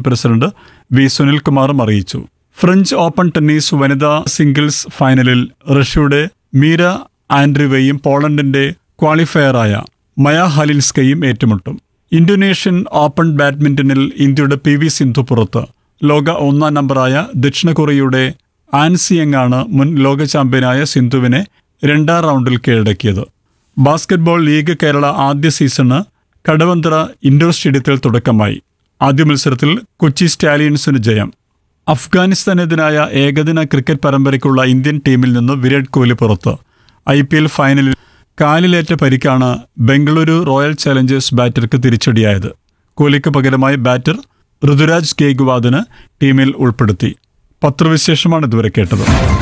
president V സുനിൽകുമാറും അറിയിച്ചു French open tennis വനിതാ സിംഗിൾസ് ഫൈനലിൽ റഷ്യയുടെ മീര ആൻഡ്രിവയും പോളണ്ടിന്റെ ക്വാളിഫയറായ മയ ഹലിൻസ്കയും ഏറ്റുമുട്ടും ഇന്തോനേഷ്യൻ ഓപ്പൺ ബാഡ്മിന്റണിൽ ഇന്ത്യയുടെ പി വി സിന്ധു പുറത്ത് ലോക ഒന്നാം നമ്പറായ ദക്ഷിണ കൊറിയയുടെ ആൻസിയങ്ങാണ് മുൻ ലോക ചാമ്പ്യനായ സിന്ധുവിനെ രണ്ടാം റൗണ്ടിൽ കീഴടക്കിയത് ബാസ്കറ്റ്ബോൾ ലീഗ് കേരള ആദ്യ സീസണ് കടവന്തറ ഇൻഡോർ സ്റ്റേഡിയത്തിൽ തുടക്കമായി ആദ്യ മത്സരത്തിൽ കൊച്ചി സ്റ്റാലിയൻസിന് ജയം അഫ്ഗാനിസ്ഥാനെതിരായ ഏകദിന ക്രിക്കറ്റ് പരമ്പരയ്ക്കുള്ള ഇന്ത്യൻ ടീമിൽ നിന്ന് വിരാട് കോഹ്ലി പുറത്ത് ഐ പി എൽ ഫൈനലിൽ കാലിലേറ്റ പരിക്കാണ് ബംഗളൂരു റോയൽ ചലഞ്ചേഴ്സ് ബാറ്റർക്ക് തിരിച്ചടിയായത് കോഹ്ലിക്ക് പകരമായി ബാറ്റർ ഋതുരാജ് ഗേഗ്വാദിന് ടീമിൽ ഉൾപ്പെടുത്തി പത്രവിശേഷമാണ് ഇതുവരെ കേട്ടത്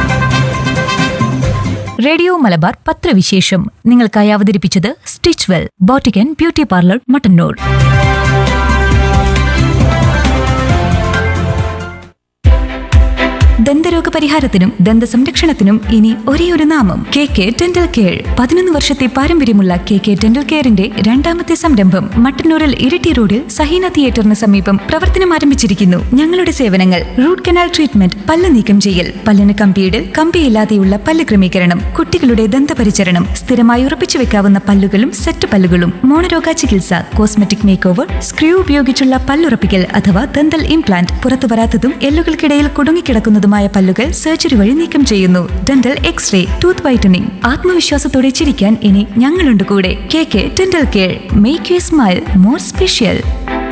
റേഡിയോ മലബാർ പത്രവിശേഷം നിങ്ങൾക്കായി അവതരിപ്പിച്ചത് stitch well boutique and beauty parlour Mattannur ദന്തരോഗ പരിഹാരത്തിനും ദന്ത സംരക്ഷണത്തിനും ഇനി ഒരേയൊരു നാമം കെ കെ ഡെന്റൽ കെയർ പതിനൊന്ന് വർഷത്തെ പാരമ്പര്യമുള്ള കെ കെ ഡെന്റൽ കെയറിന്റെ രണ്ടാമത്തെ സംരംഭം മട്ടന്നൂരിൽ ഇരിട്ടി റോഡിൽ സഹീന തിയേറ്ററിന് സമീപം പ്രവർത്തനം ആരംഭിച്ചിരിക്കുന്നു ഞങ്ങളുടെ സേവനങ്ങൾ റൂട്ട് കനാൽ ട്രീറ്റ്മെന്റ് പല്ല് നീക്കം ചെയ്യൽ പല്ലിന് കമ്പിയിടൽ കമ്പിയില്ലാതെയുള്ള പല്ല് ക്രമീകരണം കുട്ടികളുടെ ദന്തപരിചരണം സ്ഥിരമായി ഉറപ്പിച്ചു വെക്കാവുന്ന പല്ലുകളും സെറ്റ് പല്ലുകളും മോണരോഗ ചികിത്സ കോസ്മെറ്റിക് മേക്ക് ഓവർ സ്ക്രൂ ഉപയോഗിച്ചുള്ള പല്ലുറപ്പിക്കൽ അഥവാ ദന്തൽ ഇംപ്ലാന്റ് പുറത്തു വരാത്തതും എല്ലുകൾക്കിടയിൽ കുടുങ്ങിക്കിടക്കുന്നതുമായ പല്ലുകൾ സർജറി വഴി നീക്കം ചെയ്യുന്നു ഡെന്റൽ എക്സ്റേ ടൂത്ത് വൈറ്റനിങ് ആത്മവിശ്വാസത്തോടെ ചിരിക്കാൻ ഇനി ഞങ്ങളുണ്ട് കൂടെ K K dental care make you smile more special